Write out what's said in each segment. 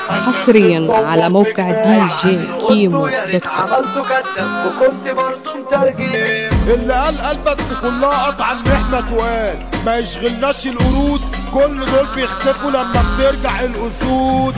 حصريا على موقع دي جي كيمو دوت كوم عملته كدب وكنت برضه مترجم اللي قال قال بس كلها قطع ان احنا توال ما يشغلناش القرود كل دول بيختفوا لما بترجع الاسود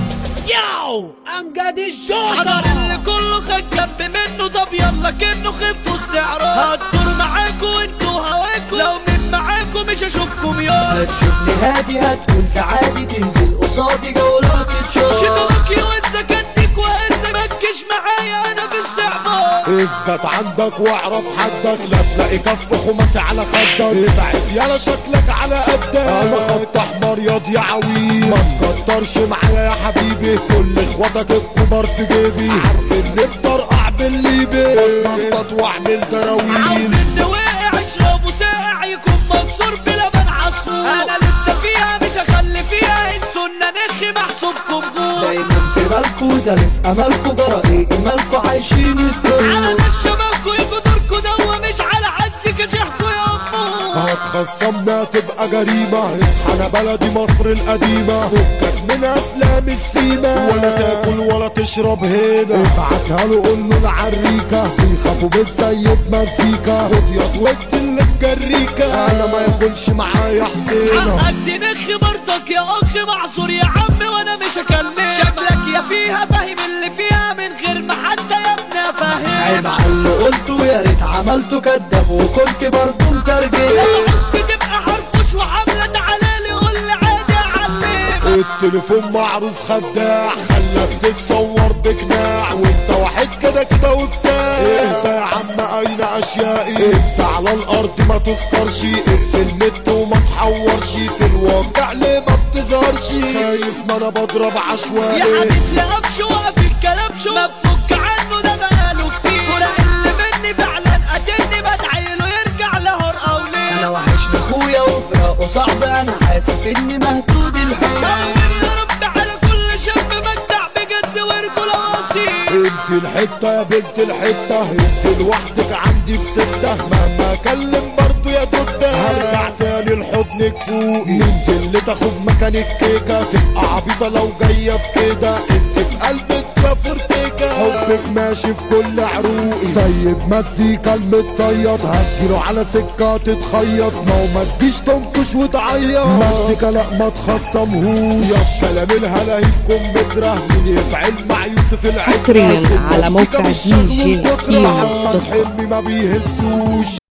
ياو امجد الجوكر اللي كله خد جنب منه طب يلا كنه خف واستعراض هتدور معاكوا انتوا هواكوا لو من معاكوا مش هشوفكم يوم هتشوفني هادي هتكون عادي تنزل قصادي جولات تشوف شطرك وانسى كدك وانسى متجيش معايا انا في استعباط اثبت عندك واعرف حدك لا تلاقي كف خماسي على خدك ابعد يالا شكلك على قدك انا خط احمر ياض يا عويل ما تكترش معايا يا حبيبي كل اخواتك الكبار في جيبي عارف اللي بطرقع بالليبي بتنطط واعمل دراويل عاوز واقع اشربه ساقع يكون مكسور بلبن عصفور انا لسه فيها مش هخلي فيها انسوا ان نخي محسوبكم غور دايما في بالكوا ده اللي في املكوا جرى ايه مالكوا عايشين الدور على ناس شبابكوا يجوا دوركوا دوا مش على حد كشحكوا يا امور هتخصمنا تبقى جريمة اصحى انا بلدي مصر القديمة فكك من افلام السيما ولا تاكل ولا تشرب هنا ابعتها له قول له العريكة بيخافوا بتسيب مزيكا خد يا ود اللي مجريكة انا ما ياكلش معايا حسينة حقك تنخ برضك يا اخ معذور يا عم وانا مش هكلمك شكلك يا فيها فاهم اللي فيها من غير ما حتى يا ابني افهم عيب على اللي قلته يا ريت عملته كدب وكنت برضه مترجم اختي تبقى حرفوش وعامله تعالى لي قول لي عادي اعلمك التليفون معروف خداع خلاك تتصور بجناع وانت واحد كده كده وبتاع انت يا عم اين اشيائي انت على الارض ما تذكرش اقفل النت وما تحورش في الواقع ليه ما بتظهرش خايف ما انا بضرب يا عشوائي حبيبي قفش وقف الكلام شو ما تفك عنه ده بقاله كتير فرق اللي مني فعلا قتلني بدعيله يرجع لهور او ليه انا وحشني اخويا وفراقه صعب انا حاسس اني مهدود الحياه دور يا رب على كل شاب مجدع بجد ورجل اصيل انت الحتة يا بنت الحتة انت لوحدك عندي بستة مهما اكلم برضو يا دودة هرجع تاني لحضنك فوقي انت اللي تاخد مكان الكيكة تبقى عبيطة لو جاية في كده انت في قلبك يا فرتكة حبك ماشي في كل عروقي سيب مزيكا المتصيط هتجيله على سكة تتخيط ما هو ما تجيش تنكش وتعيط مزيكا لا ما تخصمهوش يا كلام الهلاهيب كمبترة مين يفعل مع يوسف العز حصرياً على موقع مزيكا بالشغل DJ والكترة. كيمو محمد دوت كوم. حلمي ما بيهزوش